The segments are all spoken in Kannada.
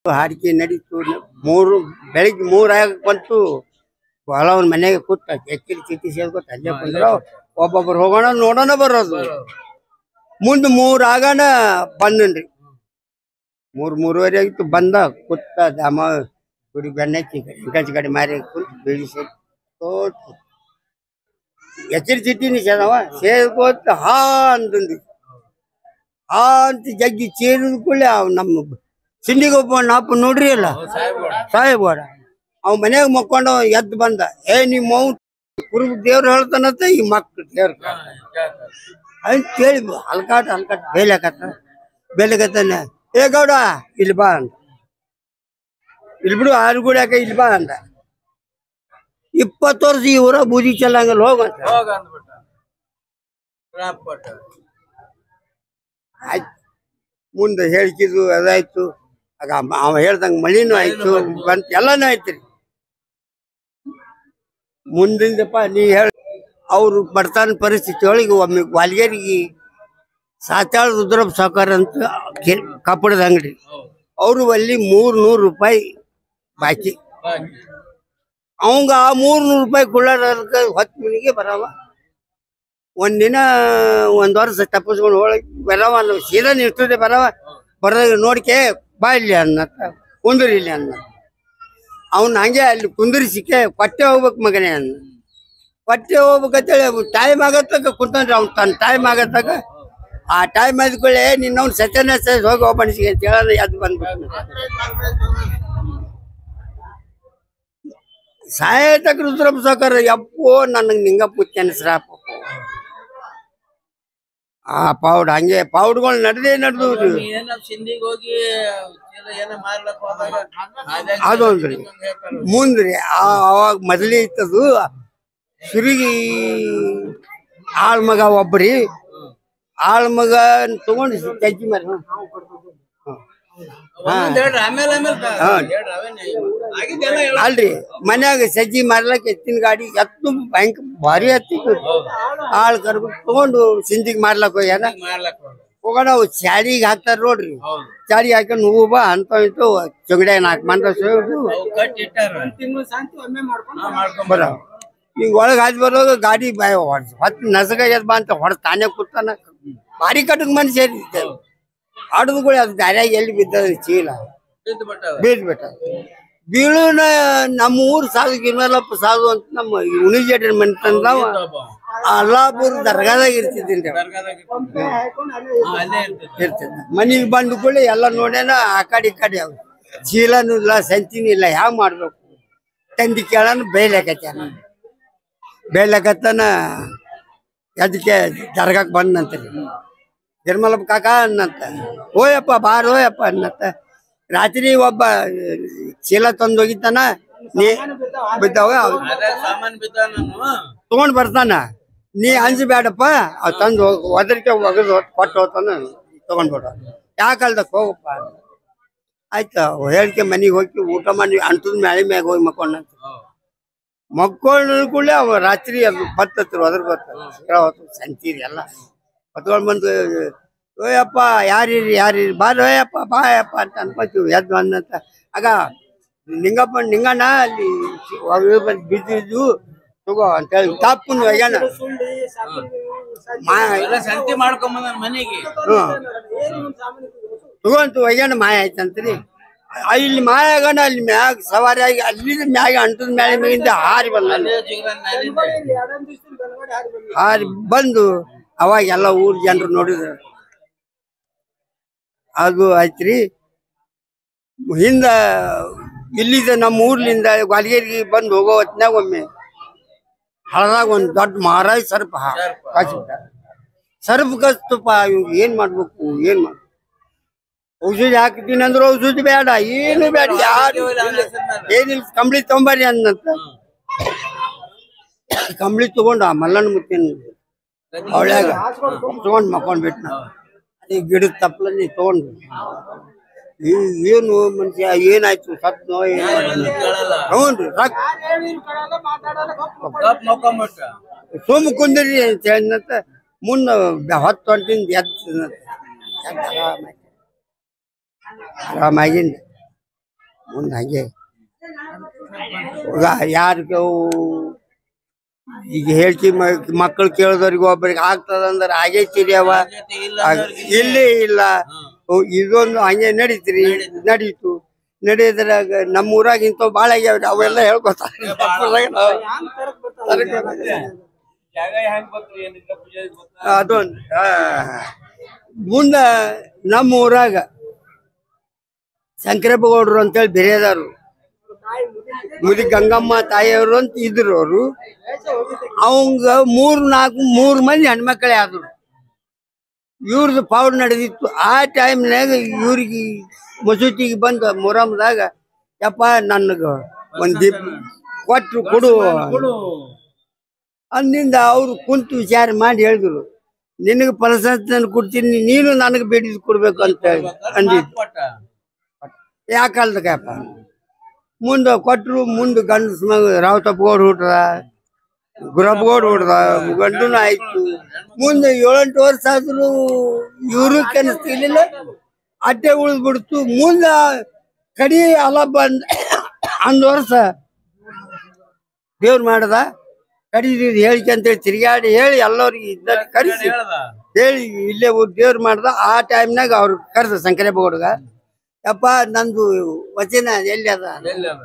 ಹಾಡಿಕೆ ನಡೀತು ಮೂರು ಬೆಳಿಗ್ಗೆ ಮೂರಾಗ ಬಂತು ಹೊಲ ಅವ್ನ ಮನೆಗೆ ಕೂತ ಎಕ್ಕಿರಿ ಚೀಟಿ ಸೇರ್ಕೊತ ಅಲ್ಲೇ ಬಂದ್ರ ಒಬ್ಬೊಬ್ರು ಹೋಗೋಣ ನೋಡೋಣ ಬರೋದು ಮುಂದ್ ಮೂರ್ ಆಗಾನ ಬಂದನ್ರಿ ಮೂರ್ ಮೂರುವರೆ ಆಗಿತ್ತು ಬಂದ ಕೂತ ದಾಮ ಗುಡಿ ಬೆನ್ನಚ್ಚಿ ಇಂಕಂಚ ಕಡೆ ಮಾರಿ ಕುಂತು ಬೀಳಿಸಿ ತೋತು ಎಚ್ಚರಿ ಚೀಟಿನಿ ಸೇದವ ಸೇರ್ಕೋತ ಹಾ ಅಂತಂದ್ರಿ ಹಾ ಅಂತ ಜಗ್ಗಿ ಚೇರಿದ ಕೂಡಲೇ ಅವ್ ನಮ್ಮ ಸಿಂಡಿಗೊಬ್ಬ ನಾಪ ನೋಡ್ರಿ ಅಲ್ಲ ಸಾಹೇಬೋಡ ಅವ್ ಮನ್ಯಾಗ ಮಕ್ಕೊಂಡು ಎದ್ದು ಬಂದ ಏ ನಿಮ್ಮ ಮೌ ಕುರುಬ ದೇವ್ರು ಹೇಳ್ತಾನಂತ ಈ ಮಕ್ಳು ದೇವ್ರ ಅಂತ ಕೇಳಿ ಹಲ್ಕಾಟ ಹಲ್ಕಾಟ ಬೇಲಕತ್ತ ಬೇಲಕತ್ತಾನೆ ಏ ಗೌಡ ಇಲ್ಲಿ ಬಾ ಅಂತ ಇಲ್ಲಿ ಬಿಡು ಆರು ಗುಡ್ಯಾಕ ಇಲ್ಲಿ ಬಾ ಅಂದ ಇಪ್ಪತ್ತು ವರ್ಷ ಈ ಊರ ಬೂದಿ ಚೆಲ್ಲಂಗಲ್ಲ ಹೋಗಂತ ಹೋಗ ಅಂದ್ಬಿಟ್ಟ ಟ್ರಾಪ್ ಕೊಟ್ಟ ಆಯ್ತು ಮುಂದೆ ಹೇಳ್ಕಿದ್ದು ಅದಾಯ್ತು ಆಗ ಅವ- ಅವ ಹೇಳ್ದಂಗ ಮಳಿನೂ ಆಯ್ತು ಬಂತ ಎಲ್ಲಾನು ಆಯ್ತ್ರಿ ಮುಂದಿಂದಪ್ಪ ನೀ ಹೇಳ ಅವ್ರು ಬರ್ತಾನ ಪರಿಸ್ಥಿತಿ ಒಳಗೆ ಒಮ್ಮೆ ವಾಲ್ಗೇರಿಗೆ ಸಾತಾಳ ರುದ್ರಪ್ಪ ಸಾವುಕಾರ ಅಂತ ಕೆ- ಕಪ್ಪಡದ ಅಂಗಡಿ ಅವರು ಅಲ್ಲಿ ಮೂರ್ ನೂರು ರೂಪಾಯಿ ಬಾಕಿ ಬಾಕಿ ಅವಂಗ ಆ ಮೂರ್ ನೂರು ರೂಪಾಯಿ ಕೊಳ್ಳೋದಕ್ಕೆ ಹತ್ತು ಮನಿಗೆ ಬರವ ಒಂದಿನ ಒಂದ್ ವರ್ಷ ತಪ್ಪಿಸ್ಕೊಂಡು ಹೋಗಿ ಬರವ ಅನ್ನೋ ಸೀದಾ ನಿಲ್ತದೆ ಬರವ ಬರೋದಾಗ ನೋಡ್ಕೆ ಬಾ ಇಲ್ಲಿ ಅನ್ನತ್ತ ಕುಂದ್ರಿ ಇಲ್ಲಿ ಅನ್ನ ಅವ್ನ ಹಂಗೆ ಅಲ್ಲಿ ಕುಂದಿರಿಸಿಕೆ ಕೊಟ್ಟೆ ಹೋಗ್ಬೇಕು ಮಗನೇ ಅನ್ನ ಕೊಟ್ಟೆ ಹೋಗ್ಬೇಕಂತೇಳಿ ಟೈಮ್ ಆಗತ್ತಕ ಕುಂತಂದ್ರೆ ಅವ್ನು ತನ್ನ ಟೈಮ್ ಆಗತ್ತಾಗ ಆ ಟೈಮ್ ಆದ್ಕೊಳ್ಳೆ ನಿನ್ನವ್ನು ಸತ್ಯನಾಶ ಹೋಗಿ ಒಬ್ಬನಿಸಿಗೆ ಅಂತ ಹೇಳೋದು ಎದ್ದು ಬಂದ್ಬಿಟ್ಟು ಸಾಯತಕ ರುದ್ರಪ್ಪ ಸಾಕಾರ ಯಪ್ಪೋ ನನಗೆ ನಿಂಗ ಪುಚ್ಚನಿಸ್ರಾಪ ಆ ಪೌಡ್ ಹಂಗೆ ಪೌಡ್ಗಳು ನಡೆದೇ ನಡೆದು ಏನೋ ಸಿಂಧಿಗೆ ಹೋಗಿ ಚೀಲ ಏನೋ ಮಾರ್ಲಕ್ ಹೋದಾಗ ಅದೇ ಅದೊಂದ್ರಿ ಹೇಳ್ತಾರೆ. ಮುಂದ್ರಿ ಆ ಅವಾಗ ಮೊದಲೇ ಇತ್ತದು ಸುರಿಗಿ ಆಳ್ ಮಗ ಒಬ್ರಿ ಆಳ್ ಮಗ ತಗೊಂಡು ತೆಜ್ಜಿ ಮರ ಒಂದೊಂದ್ ಹೇಳ್ರಿ ಆಮೇಲೆ ಆಮೇಲೆ ಕ- ಹಾ. ಹೇಳ್ರಿ ಅವೇನೇ ಆಗಿದ್ದೆಲ್ಲ ಹೇಳು. ಅಲ್ರಿ ಮನ್ಯಾಗ ಸಜ್ಜಿ ಮಾರ್ಲಕ್ ಎತ್ತಿನ ಗಾಡಿ ಎತ್ತು ಬ್ಯಾಂಕ್ ಭಾರಿ ಹತ್ತಿತ್ತು ಆಳ್ ಕರ್ಬಿಟ್ಟು ತಗೊಂಡು ಸಿಂಧಿಗೆ ಮಾರ್ಲಕ್ ಹೋಗ್ಯಾನ ಮಾರ್ಲಕ್ ಹೋದ. ಹೋಗೋಣ ಅವು ಚಾಡಿಗೆ ಹಾಕ್ತಾರ ನೋಡ್ರಿ ಹೌದು ಚಾಡಿ ಹಾಕೊಂಡು ಹೂವು ಬಾ ಅಂತ ಇಂತು ಚೊಗಡ್ಯಾಗ ನಾಲ್ಕು ಮಂದ ಸೇವ್ದು ಅವು ಕಟ್ಟಿ ಇಟ್ಟಾರ ಹಾ, ಮಾಡ್ಕೊಂಡ್ ಬರ ಹಿಂಗ್ ಒಳಗ್ ಹಾಕಿ ಬರೋದು ಗಾಡಿ ಬಾಯ್ ಹೊಡ್ಸ್ ಹೊತ್ತು ನಸಗ ಎದ್ ಬಾ ಅಂತ ಹೊಡೆದ್ ತಾನೇ ಕೂತಾನ ಭಾರಿ ಕಟಕ್ ಮನುಷ್ಯ ಆಡುದುಗಳು ಅದು ದಾರ್ಯಾಗ ಎಲ್ಲಿ ಬಿದ್ದದ ಚೀಲ ಬಿದ್ದು ಬಿಟ್ಟಾವ. ಬೀಳ್ ಬಿಟ್ಟ ಬೀಳುನ ನಮ್ಮ ಊರ್ ಸಾಧು ಗಿರ್ಮಲಪ್ಪ ಸಾಧು ಅಂತ ನಮ್ಮ ಉಣಿಜೇಟರ್ ಮನೆ ತಂದವ ಒಬ್ಬ. ಅಲ್ಲಾಪುರ ದರ್ಗಾದಾಗ ಇರ್ತಿದ್ದೀನಿ ದರ್ಗಾದಾಗ ಇರ್ತಾನೆ. ಹಾ, ಅಲ್ಲೇ ಇರ್ತೈತಿ. ಇರ್ತಿದ್ದ ಮನಿಗ್ ಬಂದು ಕೂಡ ಎಲ್ಲ ನೋಡ್ಯಾನ ಆ ಕಡೆ ಈ ಕಡೆ ಅವ್ ಚೀಲನೂ ಇಲ್ಲ ಸಂಚಿನೂ ಇಲ್ಲ ಹ್ಯಾಂಗ ಮಾಡ್ಬೇಕು ತಂದಿ ಕೇಳನ ಬೇಯ್ಲಕತ್ತಾನ ಬೇಯ್ಲಕತ್ತಾನ ಅದಕ್ಕೆ ದರ್ಗಾಕ್ ಬಂದಂತ್ರಿ ನಿರ್ಮಲಪ್ಪ ಕಾಕ ಅನ್ನಂತ ಓಯಪ್ಪ ಬಾರ ಓಯಪ್ಪ ಅನ್ನತ್ತ ರಾತ್ರಿ ಒಬ್ಬ ಚೀಲ ತಂದು ಹೋಗಿತ್ತಾನ ನೀ ಬಿದ್ದಾವ ಅವ್ ಅದೇ ಸಾಮಾನ್ ಬಿದ್ದ ನಾನು ತಗೊಂಡ್ ಬರ್ತಾನ ನೀ ಅಂಜಬೇಡಪ್ಪ ಅವ್ ತಂದು ಒದರಿಕೆ ಒಗದು ಕೊಟ್ಟು ಹೋಗ್ತಾನ ತಗೊಂಡ್ ಬಿಡ ಯಾಕಲ್ದಕ್ ಹೋಗಪ್ಪ ಅಂದ. ಆಯ್ತು ಹೇಳಿಕೆ ಮನಿಗೆ ಹೋಗಿ ಊಟ ಮಾಡಿ ಅಂಟದ ಮ್ಯಾಲೆ ಮ್ಯಾಗ ಹೋಗಿ ಮಕ್ಕೊಂಡಂತ ಮಕ್ಕೊಂಡು ಕೂಡಲೇ ಅವ ರಾತ್ರಿ ಅದು ಬತ್ತತ್ರ ಒದ್ರ ಬತ್ತ ಹೊತ್ತು ಸಂತೀರಿ ಎಲ್ಲ ಹೊತ್ಕೊಂಡ್ ಬಂದು ಓಯಪ್ಪ ಯಾರಿರಿ ಯಾರಿರಿ ಬಾರ ಓಯಪ್ಪ ಬಾಯಪ್ಪ ಅಂತ ಅನ್ಕೋತೀವಿ ಎದ್ದು ಅಂದಂತ ಆಗ ನಿಂಗಪ್ಪ ನಿಂಗಣ್ಣ ಅಲ್ಲಿ ಒಳಗೆ ಬಂದು ಬಿದ್ದಿದ್ದು ತಗೋ ಅಂತ ಹೇಳಿ ತಪ್ಪು ಒಯ್ಯಾನ ಮಾ ಎಲ್ಲ ಸಂತಿ ಮಾಡ್ಕೊಂಬಂದ ಮನೆಗೆ ಹ್ಞೂ ತಗೊಂತ ಒಯ್ಯಾನ ಮಾಯ ಆಯ್ತಂತ್ರಿ ಆ, ಇಲ್ಲಿ ಮಾಯ ಆಗಣ ಅಲ್ಲಿ ಮ್ಯಾಗ ಸವಾರಿ ಆಗಿ ಅಲ್ಲಿ ಮ್ಯಾಗ ಅಂಟದ ಮ್ಯಾಲೆ ಮ್ಯಾಗಿಂದ ಹಾರಿ ಬಂದ ಅದೇ ಜಿಗ್ರನ್ ಮ್ಯಾಲಿಂದ. ಹಾರಿ ಬಂದು ಅವಾಗ ಎಲ್ಲ ಊರ್ ಜನರು ನೋಡಿದ್ರು ಅದು ಆಯ್ತ್ರಿ ಹಿಂದ ಇಲ್ಲಿದ ನಮ್ಮ ಊರ್ಲಿಂದ ಗ್ವಾಲ್ಗೇರಿಗೆ ಬಂದು ಹೋಗೋ ಹೊತ್ನ್ಯಾಗ ಒಮ್ಮೆ ಹಳದಾಗ ಒಂದ್ ದೊಡ್ಡ ಮಹಾರಾಜ್ ಸರ್ಪ ಕಚ್ಬಿಟ್ಟ ಸರ್ಪ ಕಚ್ತಪ್ಪ ಇವ್ ಏನ್ ಮಾಡ್ಬೇಕು ಏನ್ ಮಾಡ್ ಔಷಧಿ ಹಾಕ್ತೀನಿ ಅಂದ್ರೆ ಔಷಧಿ ಬೇಡ ಏನು ಬೇಡ ಯಾರು ಏನಿಲ್ಲ ಕಂಬಳಿ ತೊಂಬರಿ ಅಂದಂತ ಕಂಬಳಿ ತಗೊಂಡು ಆ ಮಲ್ಲಣ್ಣ ಮುತ್ತಿನ ಅವಳ್ಯಾಗ ತಗೊಂಡ್ ಮಕ್ಕೊಂಡ್ ಬಿಟ್ನ ಈ ಗಿಡದ ತಪ್ಪಲಲ್ಲಿ ತಗೊಂಡು ಈ ಏನು ಮನುಷ್ಯ ಏನಾಯ್ತು ಸತ್ನೋ ಏನ್ ಕೇಳಲ್ಲ ಹ್ಞೂನ್ರಿ ಸಾಕ್ ಕಪ್ ಮಕ್ಕೊಂಬಿಟ್ಟ ಸೋಮ ಕುಂದಿರಿ ಅಂತ ಹೇಳಿದಂತ ಮುನ್ನ ಹೊತ್ತು ಹೊಂಟಿಂದ ಎದ್ದು ಆರಾಮಾಗಿ ಆರಾಮಾಗಿಂದ ಮುಂದೆ ಹಂಗೆ ಯಾರಿಗೆ ಈಗ ಹೇಳ್ತಿ ಮಕ್ಕಳು ಕೇಳಿದವ್ರಿಗೆ ಒಬ್ಬರಿಗೆ ಆಗ್ತದಂದ್ರೆ ಆಗೈತಿರಿ ಅವ ಆಗೈತಿ ಇಲ್ಲ ಆಗ- ಅಂದವ್ರಿಗೆ ಇಲ್ಲೇ ಇಲ್ಲ ಓ, ಇದೊಂದು ಹಂಗೆ ನಡೀತ್ರಿ ನಡೀತು ನಡೆಯದ್ರಾಗ ನಮ್ಮ ಊರಾಗ ಇಂಥವು ಭಾಳ ಆಗ್ಯಾವ್ರಿ ಅವೆಲ್ಲ ಹೇಳ್ಕೊತಾರೆ ಜಾಗ ಹೆಂಗ್ ಗೊತ್ತು ಏನ್ ಲಿಂಗ ಪೂಜೆ ಗೊತ್ತಾ ಅದೊಂದು ಆ, ಮುಂದ ನಮ್ಮ ಊರಾಗ ಶಂಕರಪ್ಪಗೌಡ್ರು ಅಂತೇಳಿ ಬೇರೆದಾರು ಮುದಿ ಗಂಗಮ್ಮ ತಾಯಿಯವರು ಅಂತ ಇದ್ರು ಅವರು ಅವಂಗ ಮೂರ್ ನಾಲ್ಕು ಮೂರ್ ಮಂದಿ ಹೆಣ್ಮಕ್ಳೇ ಆದ್ರು ಇವ್ರದ್ದು ಪೌಡ್ ನಡೆದಿತ್ತು ಆ ಟೈಮ್ನಾಗ ಇವ್ರಿಗೆ ಮಸೂತಿಗೆ ಬಂದು ಮೊರಮ್ದಾಗ ಯಪ್ಪ ನನಗ ಒಂದ್ ದೀಪ ಕೊಟ್ರು ಕೊಡು ಅಂದಿಂದ ಅವ್ರು ಕುಂತು ವಿಚಾರ ಮಾಡಿ ಹೇಳಿದ್ರು ನಿನಗೆ ಫಲಸಂತ ಕೊಡ್ತೀನಿ ನೀನು ನನಗೆ ಬೇಡಿದ್ ಕೊಡ್ಬೇಕು ಅಂತ ಹೇಳಿ ಅಂದಿದ್ದು ಕೊಟ್ಟ ಯಾಕಲ್ದಕ್ಕಪ್ಪ ಮುಂದೆ ಕೊಟ್ರು ಮುಂದೆ ಗಂಡಸ ಮಗ ರಾವತಪ್ಪಗೌಡ ಹುಟ್ದ ಗುರಪ್ಪಗೌಡ ಹುಟ್ದ ಗಂಡನ ಆಯ್ತು ಮುಂದೆ ಏಳೆಂಟು ವರ್ಷ ಆದ್ರೂ ಇವರು ಕೆನಿಸ್ತಿರ್ಲಿಲ್ಲ ಅಟ್ಟೆ ಉಳಿದ್ಬಿಡ್ತು ಮುಂದೆ ಕಡಿ ಅಲ ಬಂದ್ ಒಂದು ವರ್ಷ ದೇವ್ರು ಮಾಡ್ದ ಕಡಿದು ಹೇಳಿಕೆ ಅಂತೇಳಿ ತಿರುಗಾಡಿ ಹೇಳಿ ಎಲ್ಲರಿಗೆ ಇದ್ದಲ್ಲಿ ಕರೆಸಿ ಹೇಳ್ದ ಹೇಳಿ ಇಲ್ಲೇ ಊರ್ ದೇವ್ರು ಮಾಡ್ದ ಆ ಟೈಮ್ನಾಗ ಅವ್ರು ಕರೆದ ಶಂಕರಪ್ಪಗೌಡ್ಗ ಯಪ್ಪ ನಂದು ವಚನ ಎಲ್ಲಿ ಅದ ಎಲ್ಲಿ ಅದ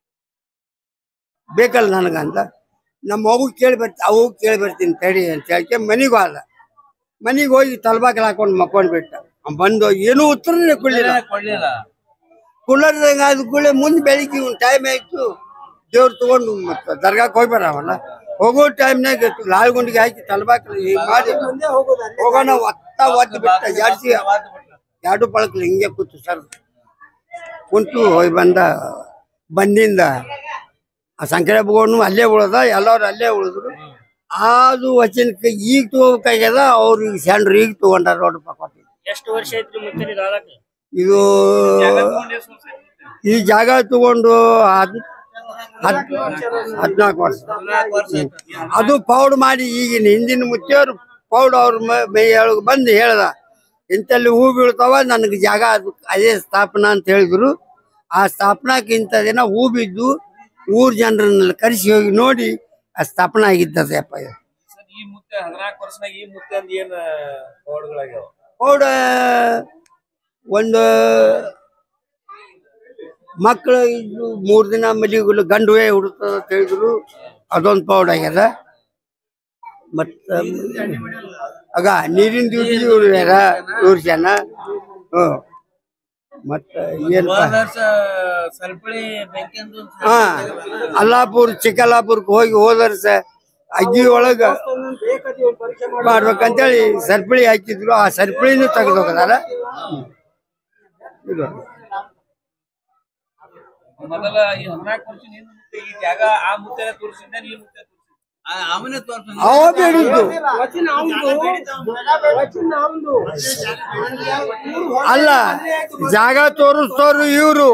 ಬೇಕಲ್ಲ ನನಗಂತ ನಮ್ಮ ಮಗು ಕೇಳಿ ಬರ್ತಿ ಅವು ಕೇಳಿ ಬರ್ತೀನಿ ತಡಿ ಅಂತ ಹೇಳ್ಕೆ ಮನಿಗೆ ಹೋದ ಮನಿಗೆ ಹೋಗಿ ತಲ್ಬಾಕಲ್ ಹಾಕೊಂಡು ಮಕ್ಕೊಂಡ್ ಬಿಟ್ಟ ಅವ್ನ್ ಬಂದು ಏನೂ ಉತ್ತರನೇ ಕೊಡ್ಲಿಲ್ಲ ಕೊಡ್ಲಿಲ್ಲ ಕುಳ್ಳರ್ದಂಗ ಆದ ಕೂಡಲೇ ಮುಂದೆ ಬೆಳಿಗ್ಗೆ ಒಂದು ಟೈಮ್ ಆಯ್ತು ದೇವ್ರು ತಗೊಂಡು ಮತ್ತೆ ದರ್ಗಾಕ್ಕೆ ಹೋಗಿ ಬರವಲ್ಲ ಹೋಗೋ ಟೈಮ್ನಾಗ ಲಾಲ್ಗುಂಡಿಗೆ ಹಾಕಿ ತಲ್ಬಾಕಲ್ ಹೀಗೆ ಮಾಡಿ ಹೋಗೋಣ ಒತ್ತ ಒದ್ದು ಬಿಟ್ಟ ಜಾಡ್ಸಿ ಎರಡು ಪಳಕ್ಲು ಹಿಂಗೆ ಕೂತು ಸರ್ ಕುಂತು ಹೋಗಿ ಬಂದ ಬಂದಿಂದ ಆ ಶಂಕರಪ್ಪಗೌಡನು ಅಲ್ಲೇ ಉಳ್ದ ಎಲ್ಲರೂ ಅಲ್ಲೇ ಉಳಿದ್ರು ಅದು ವಚನಕ್ಕೆ ಈಗ ತಗೋಬೇಕಾಗ್ಯದ ಅವ್ರು ಈಗ ಸಣ್ಣ ಈಗ ತಗೊಂಡಾರ ನೋಡ್ರಪ್ಪ ಕೊಟ್ಟು ಎಷ್ಟು ವರ್ಷ ಐತ್ರಿ ಮುತ್ತರಿ ದಾದಾಕ ಇದು ಈ ಜಾಗ ತಗೊಂಡು ಹದ್ ಹದ್ ಹದಿನಾಲ್ಕು ವರ್ಷ ಹದಿನಾಲ್ಕು ವರ್ಷ ಆಯ್ತು. ಅದು ಪೌಡ್ ಮಾಡಿ ಈಗಿನ ಹಿಂದಿನ ಮುಚ್ಚೋರು ಪೌಡ್ ಅವ್ರ ಮ- ಮೈಯೊಳಗೆ ಬಂದು ಹೇಳ್ದ ಇಂಥಲ್ಲಿ ಹೂ ಬೀಳ್ತಾವ ನನಗೆ ಜಾಗ ಅದು ಅದೇ ಸ್ಥಾಪನಾ ಅಂತ ಹೇಳಿದ್ರು ಆ ಸ್ಥಾಪನಾಕ್ಕೆ ಇಂಥ ದಿನ ಹೂ ಬಿದ್ದು ಊರ್ ಜನರನ್ನೆಲ್ಲ ಕರೆಸಿ ಹೋಗಿ ನೋಡಿ ಆ ಸ್ಥಾಪನಾ ಆಗಿದ್ದದೆ ಅಪ್ಪ ಇದು. ಸರ್, ಈ ಮುತ್ತೆ ಹದಿನಾಲ್ಕು ವರ್ಷನಾಗ ಈ ಮುತ್ತೆ ಅಂದ್ ಏನ್ ಪೌಡ್ಗಳಾಗ್ಯಾವ ಪೌಡ ಒಂದು ಮಕ್ಕಳು ಇದು ಮೂರ್ ದಿನ ಮಲಿಗಳು ಗಂಡುವೆ ಹುಡುಕ್ತದ ಅಂತ ಹೇಳಿದ್ರು ಅದೊಂದು ಪೌಡ್ ಆಗ್ಯದ ಮತ್ತ ಆಗ ನೀರಿನ ಡ್ಯೂಟಿ ಇವ್ರು ಯಾರ ಇವ್ರ ಜನ ಹ್ಮ್ ಮತ್ತ ಏನಪ್ಪ ಹೋದ ವರ್ಷ ಸಲ್ಪಳಿ ಬೆಂಕಿ ಅಂದು ಒಂದ್ ಹಾ ಅಲ್ಲಾಪುರ್ ಚಿಕ್ಕಲ್ಲಾಪುರ್ಗೆ ಹೋಗಿ ಹೋದರ್ಸ ಅಗ್ಗಿ ಒಳಗ ಮಾಡ್ಬೇಕಂತೇಳಿ ಸರ್ಪಳಿ ಹಾಕಿದ್ರು ಆ ಸರ್ಪಳಿನೂ ತೆಗೆದು ಹೋಗದಾರ ಇದು ಮೊದಲ ಈ ಹದಿನಾಲ್ಕು ವರ್ಷ ನಿಂದ ಮುತ್ತೆ ಈ ಜಾಗ ಆ ಮುತ್ತೆ ತೋರಿಸಿದ್ದೆ ಈ ಮುತ್ತೆ ತೋರಿಸಿದ್ದೆ ಅವನೇ ತೋರ್ಸ ಅವ ಬೇಡಿದ್ದು ಅಲ್ಲ ಜಾಗ ತೋರಿಸ್ತವ್ರು ಇವ್ರು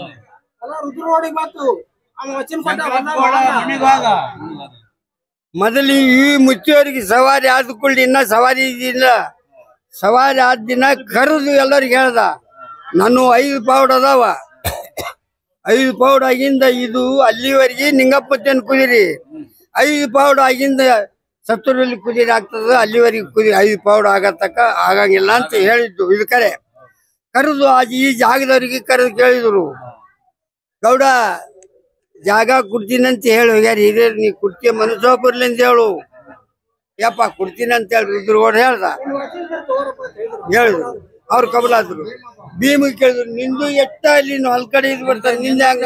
ಮೊದಲು ಈ ಮುಚ್ಚಿಯವರಿಗೆ ಸವಾರಿ ಆದ ಕೂಡಲೇ ಇನ್ನ ಸವಾರಿ ಇದ್ದಿಲ್ಲ ಸವಾರಿ ಆದ ದಿನ ಕರೆದು ಎಲ್ಲರಿಗೆ ಹೇಳ್ದ ನಾನು ಐದು ಪೌಡ್ ಅದಾವ ಐದು ಪೌಡ್ ಆಗಿಂದ ಇದು ಅಲ್ಲಿವರೆಗೆ ನಿಂಗಪ್ಪತ್ತೇನು ಕುದಿರಿ ಐದು ಪೌಡ್ ಆಗಿಂದ ಸತ್ತೂರಲ್ಲಿ ಕುದಿರಿ ಆಗ್ತದ ಅಲ್ಲಿವರೆಗೆ ಕುದಿ ಐದು ಪೌಡ್ ಆಗತಕ್ಕ ಆಗಂಗಿಲ್ಲ ಅಂತ ಹೇಳಿದ್ದು ಇದು ಕರೆ ಕರೆದು ಅದು ಈ ಜಾಗದವರಿಗೆ ಕರೆದು ಕೇಳಿದ್ರು ಗೌಡ ಜಾಗ ಕೊಡ್ತೀನಂತ ಹೇಳಿ ಹೋಗ್ಯಾರ ಹಿರಿಯರು ನೀ ಕೊಡ್ತೀಯ ಮನಸ್ಸೋ ಬರ್ಲಿ ಅಂತ ಹೇಳು ಯಪ್ಪ ಕೊಡ್ತೀನಿ ಅಂತ ಹೇಳಿ ರುದ್ರಗೌಡ ಹೇಳ್ದ ಹೇಳಿದ್ರು ಅವ್ರು ಕಬಲಾದ್ರು ಭೀಮಿಗೆ ಕೇಳಿದ್ರು ನಿಂದು ಎಷ್ಟ ಅಲ್ಲಿ ಹೊಲ್ ಕಡೆ ಇದು ಬರ್ತಾರೆ ನಿಂದ ಹಂಗ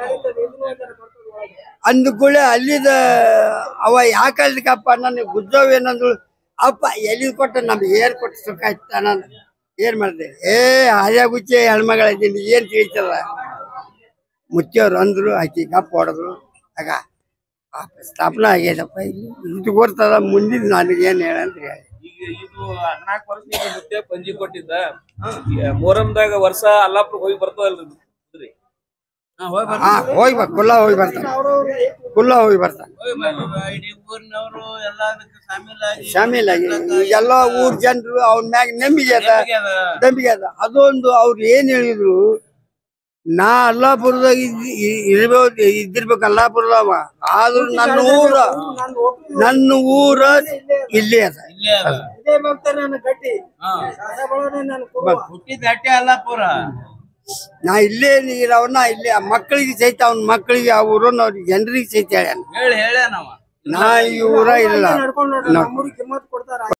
ಅಂದ ಕೂಡಲೇ ಅಲ್ಲಿದ ಅವ ಯಾಕೆ ಅಲ್ಲಿಕಪ್ಪ ನನಗೆ ಗುದ್ದವ್ ಏನಂದ್ರು ಅಪ್ಪ ಎಲ್ಲಿ ಕೊಟ್ಟ ನಮ್ಗೆ ಏನ್ ಕೊಟ್ಟು ಸುಖ ಆಯ್ತ ನಾನು ಏನ್ ಮಾಡಿದೆ ಏ ಹಳೆ ಗುಚ್ಚೆ ಹೆಣ್ಮಗಳಿದ್ದೀನಿ ಏನ್ ತಿಳಿತದ ಮುಚ್ಚಿಯವ್ರು ಅಂದ್ರು ಆಕಿ ಗಪ್ಪ ಹೊಡೆದ್ರು ಆಗ ಆ ಸ್ಥಾಪನಾ ಆಗ್ಯದಪ್ಪ ಇಲ್ಲಿ ಇದು ಬರ್ತದ ಮುಂದಿನ ನನಗೇನು ಹೇಳಂತ ಹೇಳಿ ಈಗ ಇದು ಹದಿನಾಲ್ಕು ವರ್ಷ ಈಗ ಮುತ್ತೆ ಪಂಜಿ ಕೊಟ್ಟಿದ್ದ ಮೋರಮ್ದಾಗ ವರ್ಷ ಅಲ್ಲಾಪುರ ಹೋಗಿ ಬರ್ತದಲ್ರಿ ಕುದುರೆ? ಹಾ, ಹೋಗಿ ಬರ್ತಾವ. ಹಾ ಹೋಗ್ಬೇಕು ಕುಲ್ಲ ಹೋಗಿ ಬರ್ತಾನೆ ಕುಲ್ಲ ಹೋಗಿ ಬರ್ತಾನೆ ಹೋಗಿ ಬರ್ತಾವ. ಇಡೀ ಊರಿನವರು ಎಲ್ಲ ಅದಕ್ಕೆ ಶಾಮೀಲಾಗಿ ಶಾಮೀಲಾಗಿ ಎಲ್ಲ ಊರ್ ಜನರು ಅವನ ಮ್ಯಾಗ ನಂಬಿಕೆ ಅದ ನಂಬಿಕೆ ಅದ. ನಂಬಿಕೆ ಅದ ಅದೊಂದು ಅವ್ರು ಏನ್ ಹೇಳಿದ್ರು ನಾ ಅಲ್ಲಾಪುರದಾಗ ಇದ್- ಇ- ಇರ್ಬೋದು ಇದ್ದಿರ್ಬೇಕು ಅಲ್ಲಾಪುರದವ ಆದ್ರೂ ನನ್ನ ಊರ ನನ್ನ ಊರ ಇಲ್ಲೇ ಅದ ಹುಟ್ಟಿದ ಅಟ್ಟೆ ಅಲ್ಲ ಪೂರ ನಾ ಇಲ್ಲೇ ನೀರವನ್ನ ಇಲ್ಲೇ ಆ ಮಕ್ಕಳಿಗೆ ಸಹಿತ ಅವ್ನ ಮಕ್ಕಳಿಗೆ ಆ ಊರನ್ನ ಅವ್ರಿಗೆ ಜನರಿಗೆ ಸಹಿತ ಹೇಳ್ಯಾನ ಹೇಳಿ ಹೇಳ್ಯಾನವ ನಾ ಈ ಊರ ಇಲ್ಲ